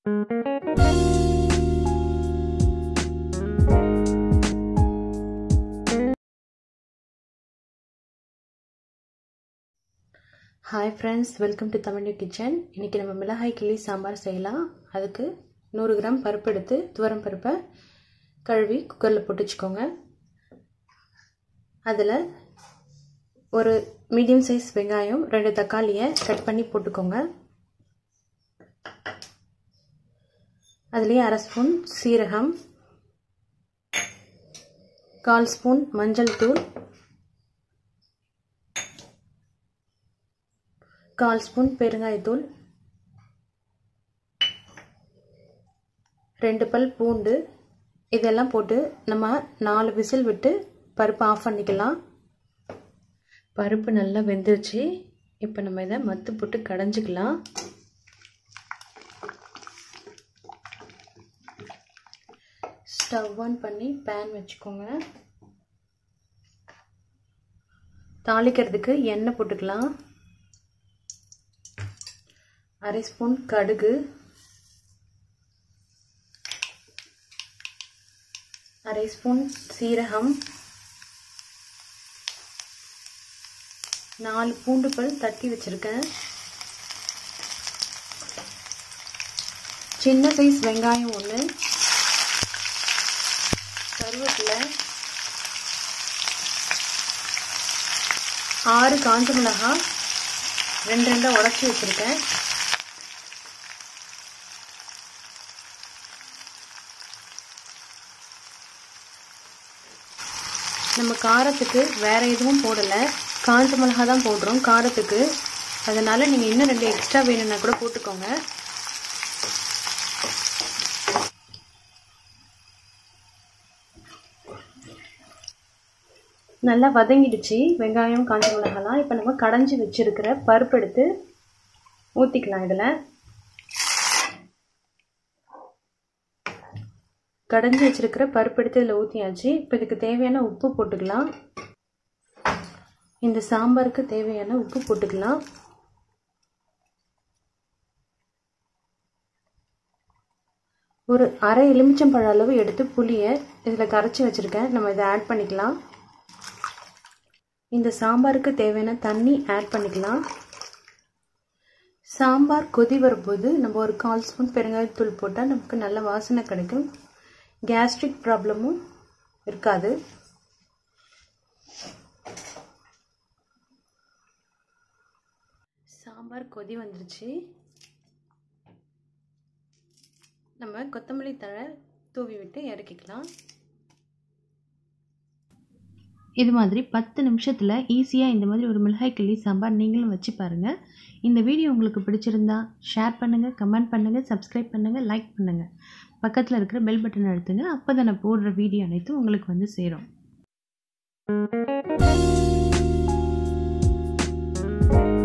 hi friends welcome to Tamil kitchen இன்றைக்கி நம்ம மிளகாய் கிள்ளி சாம்பார் செய்யலாம் அதுக்கு நூறு கிராம் பருப்பு எடுத்து துவரம் பருப்பை கழுவி குக்கரில் போட்டு வச்சுக்கோங்க அதில் ஒரு மீடியம் சைஸ் வெங்காயம் ரெண்டு தக்காளியை கட் பண்ணி போட்டுக்கோங்க அதுலேயே அரை ஸ்பூன் சீரகம் கால் ஸ்பூன் மஞ்சள் தூள் கால் ஸ்பூன் பெருங்காயத்தூள் ரெண்டு பல் பூண்டு இதெல்லாம் போட்டு நம்ம நாலு விசில் விட்டு பருப்பு ஆஃப் பண்ணிக்கலாம் பருப்பு நல்லா வெந்துருச்சு இப்போ நம்ம இதை மத்து போட்டு கடைஞ்சிக்கலாம் ஸ்டவ் ஆன் பண்ணி பேன் வச்சுக்கோங்க தாளிக்கிறதுக்கு எண்ணெய் போட்டுக்கலாம் அரை ஸ்பூன் கடுகு அரை ஸ்பூன் சீரகம் நாலு பூண்டு பல் தட்டி வச்சுருக்கேன் சின்ன சைஸ் வெங்காயம் ஒன்று கருவேப்பிலை ஆறு காஞ்ச மிளகாய் ரெண்டு ரெண்டாக உடச்சி வச்சுருக்கேன் நம்ம காரத்துக்கு வேறு எதுவும் போடலை காஞ்ச மிளகா தான் போடுறோம் காரத்துக்கு அதனால் நீங்கள் இன்னும் ரெண்டு எக்ஸ்ட்ரா வேணும்னா கூட போட்டுக்கோங்க நல்லா வதங்கிடுச்சு வெங்காயம் காஞ்ச மிளகாலாம் இப்போ நம்ம கடைஞ்சி வச்சுருக்கிற பருப்பு எடுத்து ஊற்றிக்கலாம் இதில் கடைஞ்சி வச்சுருக்கிற பருப்பு எடுத்து இதில் ஊற்றியாச்சு இப்போ இதுக்கு தேவையான உப்பு போட்டுக்கலாம் இந்த சாம்பாருக்கு தேவையான உப்பு போட்டுக்கலாம் ஒரு அரை எலுமிச்சம்பழ அளவு எடுத்து புளியை இதில் கரைச்சி வச்சுருக்கேன் நம்ம இதை ஆட் பண்ணிக்கலாம் இந்த சாம்பாருக்கு தேவையான தண்ணி ஆட் பண்ணிக்கலாம் சாம்பார் கொதி வரும்போது நம்ம ஒரு கால் ஸ்பூன் பெருங்காயத்தூள் போட்டால் நமக்கு நல்ல வாசனை கிடைக்கும் கேஸ்ட்ரிக் ப்ராப்ளமும் இருக்காது சாம்பார் கொதி வந்துருச்சு நம்ம கொத்தமல்லி தழை தூவி விட்டு இறக்கிக்கலாம் இது மாதிரி பத்து நிமிஷத்தில் ஈஸியாக இந்த மாதிரி ஒரு மிளகாய் கிள்ளி சாம்பார் நீங்களும் வச்சு பாருங்கள் இந்த வீடியோ உங்களுக்கு பிடிச்சிருந்தா ஷேர் பண்ணுங்கள் கமெண்ட் பண்ணுங்கள் சப்ஸ்கிரைப் பண்ணுங்கள் லைக் பண்ணுங்கள் பக்கத்தில் இருக்கிற பெல் பட்டன் அழுத்துங்க அப்போ தான் நான் போடுற வீடியோ அனைத்தும் உங்களுக்கு வந்து சேரும்